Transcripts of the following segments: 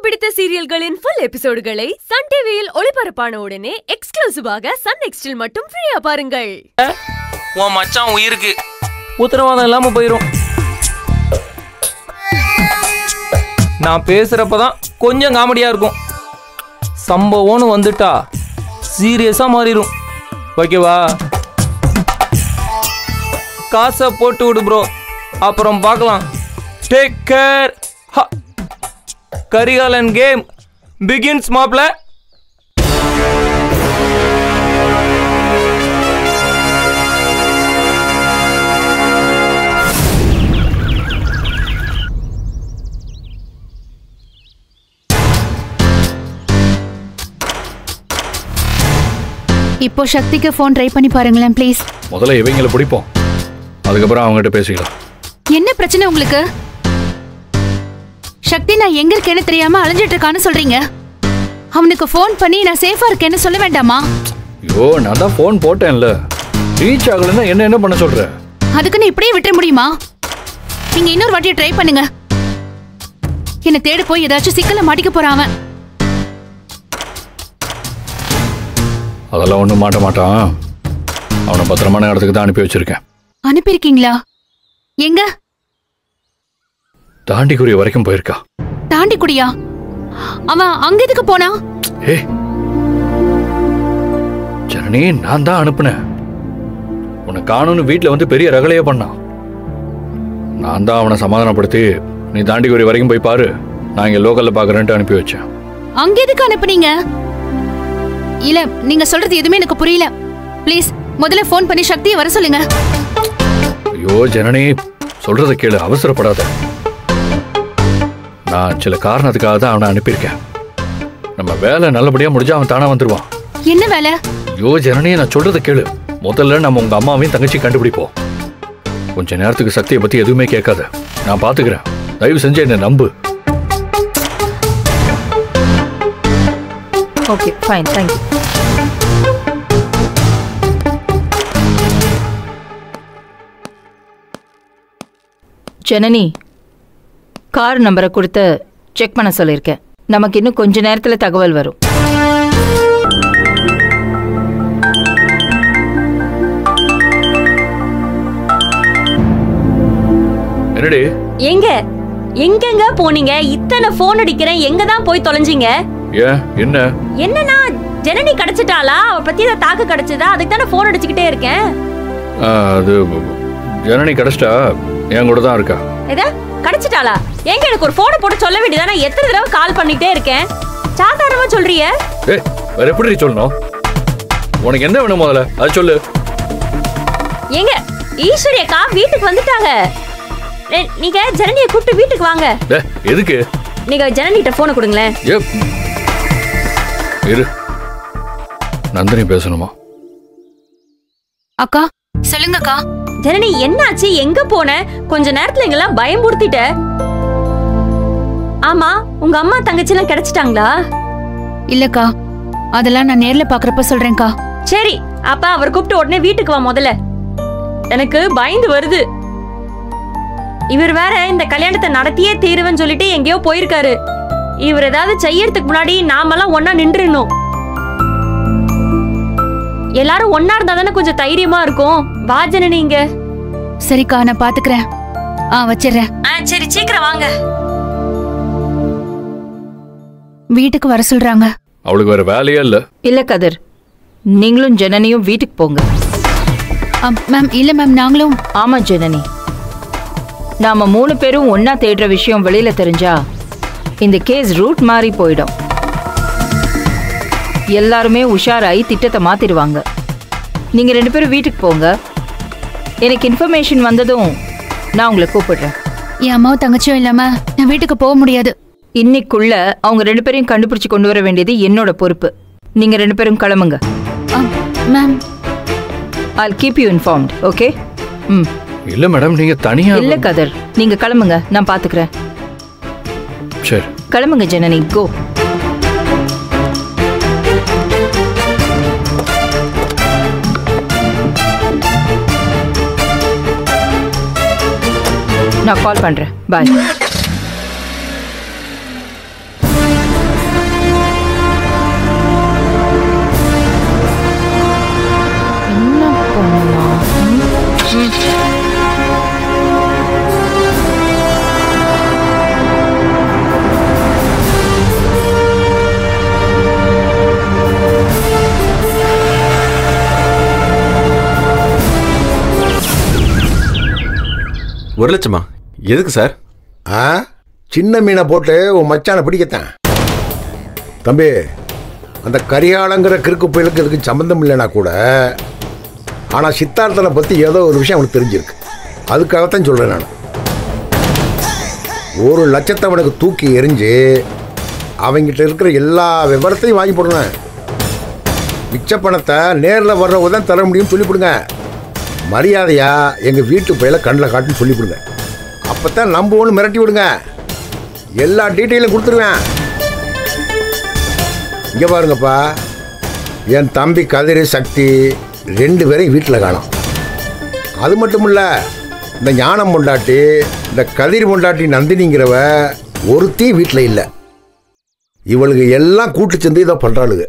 பிடித்த சீரியல்களின் full எபிசோடுகளை Sun டிவியில் ஒளிபரப்பான உடனே எக்ஸ்க்ளூசிவாக சன் நெக்ஸ்டில் மட்டும் ஃப்ரீயா பாருங்கள் உன் மச்சான் உயிருக்கு உத்தரவாதம் இல்லாம போயிரும் நான் பேசுறப்பதான் கொஞ்சம் காமெடியா இருக்கும் சம்பவம்னு வந்துட்டா சீரியஸா மாறிடும் ஓகேவா காசை போட்டு விடு ப்ரோ அப்புறம் பார்க்கலாம் take care Karikalan game begins மாப்ள இப்போ சக்திக்கு ஃபோன் ட்ரை பண்ணி பாருங்களேன் ப்ளீஸ் முதல்ல இவங்களை பிடிப்போம் அதுக்கப்புறம் அவங்ககிட்ட பேசிக்கலாம் என்ன பிரச்சனை உங்களுக்கு சக்தி நான் எங்க இருக்கேன்னு தெரியாம அலைஞ்சிட்டு இருக்கான்னு சொல்றீங்க அவனுக்கு ஃபோன் பண்ணி நான் சேஃபா இருக்கேன்னு சொல்ல வேண்டாமா ஐயோ நான் தான் ஃபோன் போட்டேன்ல ரீச் ஆகலைன்னா என்ன என்ன பண்ண சொல்ற அதுக்குன்னு இப்படியே விட்டுற முடியுமா நீங்க இன்னொரு வாட்டி ட்ரை பண்ணுங்க என்ன தேட போய் ஏதாச்சும் சிக்கல மாட்டிக்க போறான் அவன் அதெல்லாம் ஒன்றும் மாட்ட மாட்டான் அவனை பத்திரமான இடத்துக்கு தான் அனுப்பி வச்சிருக்கேன் அனுப்பியிருக்கீங்களா எங்க தாண்டிக்குரிய வரைக்கும் போயிருக்கா தாண்டி குடியா அவன் அங்க எதுக்கு போனா ஏ ஜனனி நான் தான் அனுப்புனேன் உன்னை காணும்னு வீட்டில் வந்து பெரிய ரகலையே பண்ணான் நான் தான் அவனை சமாதானப்படுத்தி நீ தாண்டிக்குரிய வரைக்கும் போய் பாரு நான் இங்கே லோக்கலில் பார்க்குறேன்ட்டு அனுப்பி வச்சேன் அங்க எதுக்கு அனுப்புனீங்க இல்ல நீங்க சொல்றது எதுவுமே எனக்கு புரியல ப்ளீஸ் முதல்ல ஃபோன் பண்ணி சக்தியை வர சொல்லுங்க ஐயோ ஜனனி சொல்றத கேளு அவசரப்படாத நான் சில காரணத்துக்காக தான் அவனை அனுப்பியிருக்கேன் நம்ம வேலை நல்லபடியா முடிஞ்சா அவன் தானா வந்துருவான் என்ன வேலை ஐயோ ஜனனி நான் சொல்றத கேளு முதல்ல நம்ம உங்க அம்மாவையும் தங்கச்சி கண்டுபிடிப்போம் கொஞ்ச நேரத்துக்கு சக்தியை பத்தி எதுவுமே கேட்காத நான் பாத்துக்கிறேன் தயவு செஞ்சு என்னை நம்பு okay fine thank you Janani car நம்பரை கொடுத்து செக் பண்ண சொல்லியிருக்கேன் நமக்கு இன்னும் கொஞ்ச நேரத்தில் தகவல் வரும் என்னடி எங்க எங்கெங்க போனீங்க இத்தனை போன் அடிக்கிறேன் எங்க தான் போய் தொலைஞ்சீங்க ஏன் என்ன என்னன்னா ஜனனி கிடைச்சிட்டாளா அவ பத்தி ஏதாவது தாக்கு கிடைச்சதா அதுக்கு தானே போன் அடிச்சுக்கிட்டே இருக்கேன் ஆ, அது ஜனனி கிடைச்சிட்டா என் கூட தான் இருக்கா எதா கிடைச்சிட்டாளா எங்க எனக்கு ஒரு போனை போட்டு சொல்ல வேண்டியதானே எத்தனை தடவை கால் பண்ணிட்டே இருக்கேன் சாதாரணமா சொல்றிய ஏ வேற எப்படி சொல்லணும் உனக்கு என்ன வேணும் முதல்ல அது சொல்லு எங்க ஈஸ்வரி அக்கா வீட்டுக்கு வந்துட்டாங்க ஏ, நீங்க ஜனனியை கூப்பிட்டு வீட்டுக்கு வாங்க டே, எதுக்கு நீங்க ஜனனிட்ட போனை கொடுங்களேன் ஏ இரு நந்தினி பேசணுமா அக்கா சொல்லுங்க அக்கா ஜனனி என்னாச்சு எங்க போன கொஞ்ச நேரத்துல எங்கெல்லாம் பயமுறுத்திட்ட ஆமா உங்க அம்மா தங்கச்சி எல்லாம் கிடைச்சிட்டாங்களா இல்லக்கா அதெல்லாம் நான் நேர்ல பாக்குறப்ப சொல்றேன்க்கா சரி அப்ப அவர் கூப்பிட்டு உடனே வீட்டுக்கு வா முதல்ல எனக்கு பயந்து வருது இவர் வேற இந்த கல்யாணத்தை நடத்தியே தீருவேன்னு சொல்லிட்டு எங்கேயோ போயிருக்காரு இவர் ஏதாவது செய்யறதுக்கு முன்னாடி நாமெல்லாம் ஒன்னா நின்றுணும் எல்லாரும் ஒன்னா இருந்தா தானே கொஞ்சம் தைரியமா இருக்கும் வா ஜனனி இங்க சரிக்கா நான் பாத்துக்கிறேன் ஆ வச்சிடுறேன் ஆ சரி சீக்கிரம் வாங்க வீட்டுக்கு வர சொல்றாங்க அவளுக்கு வேற வேலையே இல்ல இல்லை கதிர் நீங்களும் ஜனனியும் வீட்டுக்கு போங்க ஆ, மேம் இல்ல மேம் நாங்களும் ஆமா ஜனனி நாம மூணு பேரும் ஒண்ணா தேடுற விஷயம் வெளியில தெரிஞ்சா இந்த கேஸ் ரூட் மாறி போயிடும் எல்லாருமே உஷாராயி திட்டத்தை மாத்திடுவாங்க நீங்க ரெண்டு பேரும் வீட்டுக்கு போங்க எனக்கு இன்ஃபர்மேஷன் வந்ததும் நான் உங்களை கூப்பிடுறேன் என் அம்மாவும் தங்கச்சியும் இல்லாம நான் வீட்டுக்கு போக முடியாது இன்னைக்குள்ள அவங்க ரெண்டு பேரையும் கண்டுபிடிச்சு கொண்டு வர வேண்டியது என்னோட பொறுப்பு நீங்க ரெண்டு பேரும் கிளம்புங்க ஆ, ma'am I'll keep you informed okay ம் இல்ல மேடம் நீங்க தனியா இல்ல கதர் நீங்க கிளம்புங்க நான் பாத்துக்கிறேன் சரி கிளம்புங்க ஜனனி கோ நான் கால் பண்றேன் பாய் ஒரு லட்சமா எதுக்கு சார் ஆ சின்ன மீனை போட்டு உன் மச்சானை பிடிக்கத்தான் தம்பி அந்த கரியாளங்கிற கிறுக்கு புயலுக்கு இதுக்கு சம்மந்தம் இல்லைனா கூட ஆனால் சித்தார்த்தனை பற்றி ஏதோ ஒரு விஷயம் அவனுக்கு தெரிஞ்சிருக்கு அதுக்காகத்தான் சொல்கிறேன் நான் ஒரு லட்சத்தை அவனுக்கு தூக்கி எறிஞ்சு அவங்கிட்ட இருக்கிற எல்லா விவரத்தையும் வாங்கி போடணும் மிச்ச பணத்தை நேரில் வர்றவங்க தான் தர முடியும்னு சொல்லிவிடுங்க மரியாதையா எங்கள் வீட்டு பையில கண்ணில் காட்டுன்னு சொல்லிவிடுங்க அப்போ தான் நம்புவோன்னு மிரட்டி விடுங்க எல்லா டீட்டெயிலும் கொடுத்துருவேன் இங்கே பாருங்கப்பா என் தம்பி கதிர் சக்தி ரெண்டு பேரையும் வீட்டில் காணோம் அது மட்டும் இல்லை இந்த ஞானம் பொண்டாட்டி இந்த கதிர் பொண்டாட்டி நந்தினிங்கிறவ ஒருத்தி வீட்டில் இல்லை இவளுக்கு எல்லாம் கூட்டு சேர்ந்து இதை பண்ணுறாளுங்க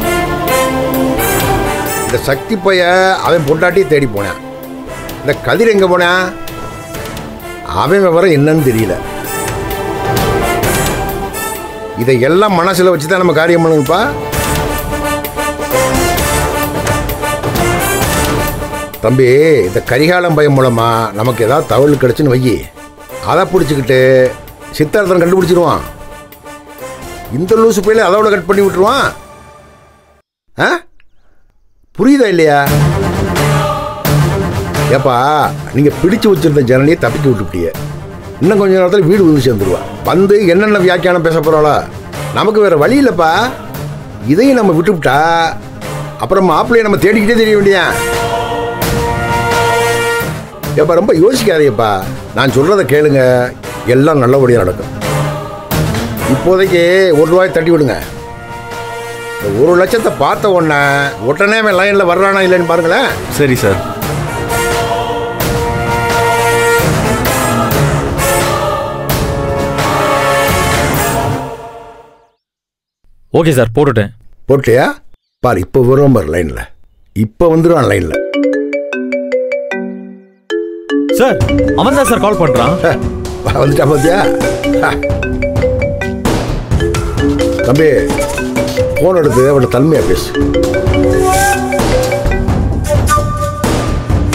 இந்த சக்தி பைய அவன் பொண்டாட்டியை தேடி போனான் இந்த கதிர் எங்கே போனான் அவன் விவரம் என்னன்னு தெரியல இதை எல்லாம் மனசில் வச்சு தான் நம்ம காரியம் பண்ணணும்ப்பா தம்பி இந்த கரிகாலம் பயம் மூலமா நமக்கு ஏதாவது தகவல் கிடைச்சுன்னு வை அதை பிடிச்சிக்கிட்டு சித்தார்த்தன் கண்டுபிடிச்சிருவான் இந்த லூசு பையில அதோட கட் பண்ணி விட்டுருவான் ஆ புரியுதா இல்லையா ஏப்பா நீங்க பிடிச்சு வச்சிருந்த ஜனனியை தப்பிக்க விட்டுப்பிட்டிய இன்னும் கொஞ்ச நேரத்தில் வீடு வந்து சேர்ந்துருவா வந்து என்னென்ன வியாக்கியானம் பேச போறாளோ நமக்கு வேற வழி இல்லைப்பா இதையும் நம்ம விட்டுவிட்டா அப்புறம் மாப்பிள்ளையை நம்ம தேடிக்கிட்டே தெரிய வேண்டியா ஏப்பா ரொம்ப யோசிக்காதேப்பா நான் சொல்றத கேளுங்க எல்லாம் நல்லபடியாக நடக்கும் இப்போதைக்கு ஒரு ரூபாய் தட்டி விடுங்க இந்த ஒரு லட்சத்தை பார்த்த உடனே உடனே அவன் லைனில் வர்றானா இல்லைன்னு பாருங்களேன் சரி சார் ஓகே சார் போட்டுட்டேன் போட்டியா பார் இப்போ வருவான் பாரு லைனில் இப்போ வந்துடுவான் லைனில் சார் அவன் தான் சார் கால் பண்றான் வந்துட்டா பார்த்தியா ஹ. தம்பி ஃபோன் எடுத்து அவட்ட தன்மையாக பேசு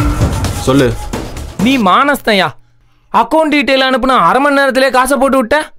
சொல்லு நீ மானஸ்தயா அக்கௌண்ட் டீட்டெயில் அனுப்புனா அரை மணி நேரத்திலே காசை போட்டு விட்ட